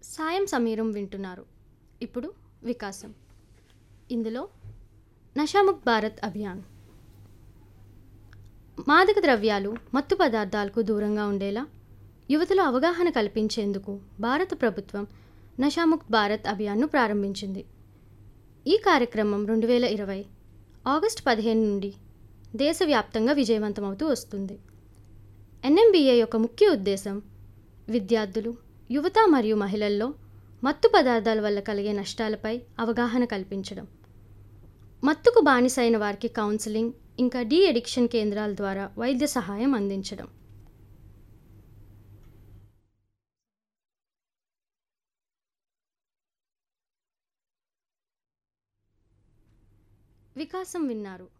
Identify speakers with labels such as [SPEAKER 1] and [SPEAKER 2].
[SPEAKER 1] సాయం సమీరం వింటున్నారు ఇప్పుడు వికాసం ఇందులో నషాముక్ భారత్ అభియాన్ మాదక ద్రవ్యాలు మత్తు పదార్థాలకు దూరంగా ఉండేలా యువతలో అవగాహన కల్పించేందుకు భారత ప్రభుత్వం నషాముక్త్ భారత్ అభియాన్ను ప్రారంభించింది ఈ కార్యక్రమం రెండు వేల ఇరవై ఆగస్టు పదిహేను నుండి దేశవ్యాప్తంగా విజయవంతమవుతూ వస్తుంది ఎన్ఎంబిఏ యొక్క ముఖ్య ఉద్దేశం విద్యార్థులు యువత మరియు మహిళల్లో మత్తు పదార్థాల వల్ల కలిగే నష్టాలపై అవగాహన కల్పించడం మత్తుకు బానిసైన వారికి కౌన్సిలింగ్ ఇంకా డీ ఎడిక్షన్ కేంద్రాల ద్వారా వైద్య సహాయం అందించడం వికాసం విన్నారు